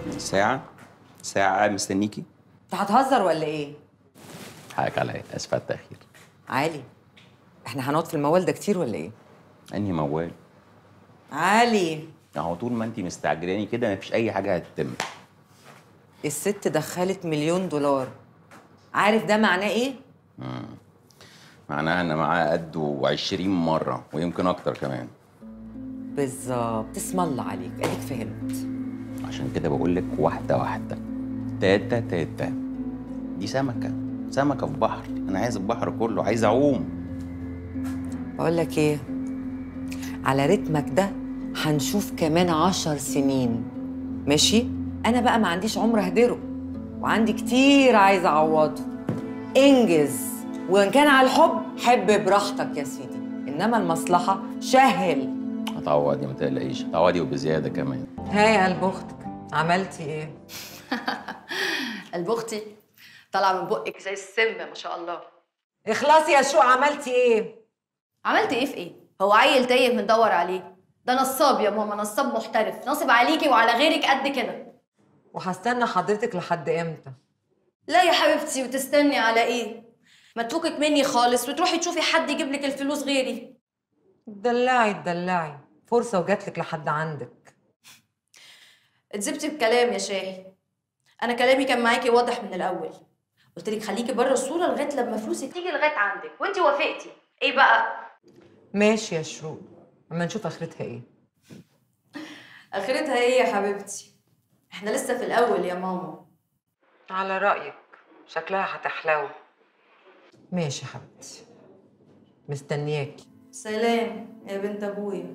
ساعة ساعة قاعد مستنيكي انت هتهزر ولا ايه؟ حقك عليا اسف على التأخير علي احنا هنقعد في الموال ده كتير ولا ايه؟ انهي موال علي اهو طول ما انت مستعجلاني كده مفيش اي حاجة هتتم الست دخلت مليون دولار عارف ده معناه ايه؟ معناها ان معاه قده 20 مرة ويمكن اكتر كمان بالظبط اسم الله عليك اديك فهمت عشان كده بقول لك واحدة واحدة تاتا تاتا دي سمكة سمكة في بحر انا عايز البحر كله عايز اعوم بقول لك ايه على رتمك ده هنشوف كمان عشر سنين ماشي انا بقى ما عنديش عمر اهدره وعندي كتير عايزه اعوضه انجز وان كان على الحب حب براحتك يا سيدي انما المصلحه شهل هتعوضي ما تقلقيش هتعوضي وبزيادة كمان ها يا قلب اختك عملتي ايه قلب اختي طالعه من بقك زي السم ما شاء الله اخلصي يا شو عملتي ايه عملت ايه في ايه هو عيل تايه بندور عليه ده نصاب يا ماما نصاب محترف نصب عليكي وعلى غيرك قد كده وهستنى حضرتك لحد امتى لا يا حبيبتي وتستني على ايه ما تفكك مني خالص وتروحي تشوفي حد يجيب لك الفلوس غيري دلعي دلعي فرصه وجاتلك لحد عندك اتزبتي بكلام يا شاهي انا كلامي كان معاكي واضح من الاول قلت لك خليكي بره الصوره لغايه لما فلوسك تيجي لغايه عندك وانت وافقتي ايه بقى ماشي يا شروق اما نشوف اخرتها ايه اخرتها ايه يا حبيبتي احنا لسه في الاول يا ماما على رأيك شكلها هتحلو ماشي يا حبيبتي مستنياكي سلام يا بنت ابويا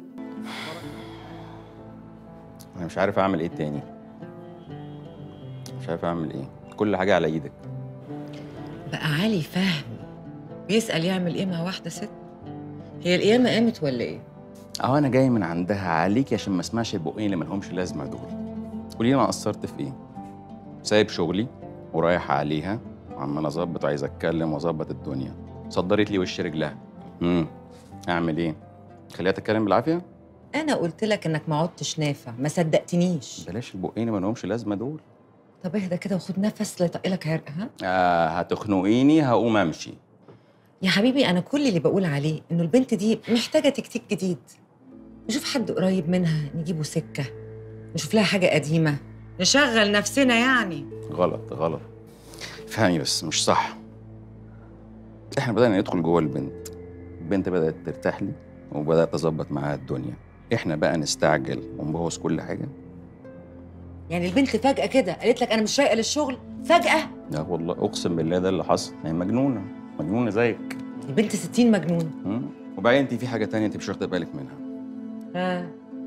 انا مش عارف اعمل ايه تاني مش عارف اعمل ايه كل حاجة على ايدك بقى علي فهم بيسأل يعمل ايه مع واحدة ست هي القيامة قامت ولا ايه؟ اهو انا جاي من عندها عليكي عشان ما اسمعش البقين اللي ملهمش لازمه دول قولي لي انا قصرت في ايه سايب شغلي ورايح عليها وعمال اظبط وعايز اتكلم واظبط الدنيا صدرت لي وش رجلها امم اعمل ايه خليها تتكلم بالعافيه أنا قلت لك إنك ما عدتش نافع ما صدقتنيش بلاش البقين اللي ملهمش لازمه دول طب اهدى كده وخد نفس لا يطقلك عرق ها؟ آه هتخنقيني هقوم امشي يا حبيبي أنا كل اللي بقول عليه إنه البنت دي محتاجة تكتيك جديد نشوف حد قريب منها نجيبه سكة نشوف لها حاجة قديمة نشغل نفسنا يعني غلط غلط فهمي بس مش صح احنا بدأنا ندخل جوه البنت البنت بدأت ترتاح لي وبدأت أظبط معاها الدنيا احنا بقى نستعجل ونبوظ كل حاجة يعني البنت فجأة كده قالت لك أنا مش رايقة للشغل فجأة لا والله أقسم بالله ده اللي حصل هي مجنونة مجنونة زيك البنت ستين مجنون مم؟ وبعدين انت في حاجة تانية انت مش واخدة بالك منها ها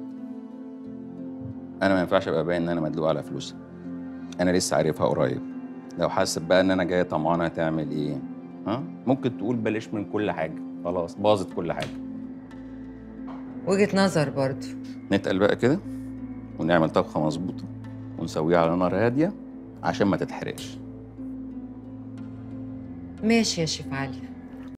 أنا ما ينفعش أبقى باين إن أنا مدلوق على فلوسها أنا لسه عارفها قريب لو حاسب بقى إن أنا جاية طمعانة هتعمل إيه؟ ها؟ ممكن تقول بلاش من كل حاجة خلاص باظت كل حاجة وجهة نظر برضو نتقل بقى كده ونعمل طبخة مظبوطة ونسويها على نار هادية عشان ما تتحرقش ماشي يا شيف علي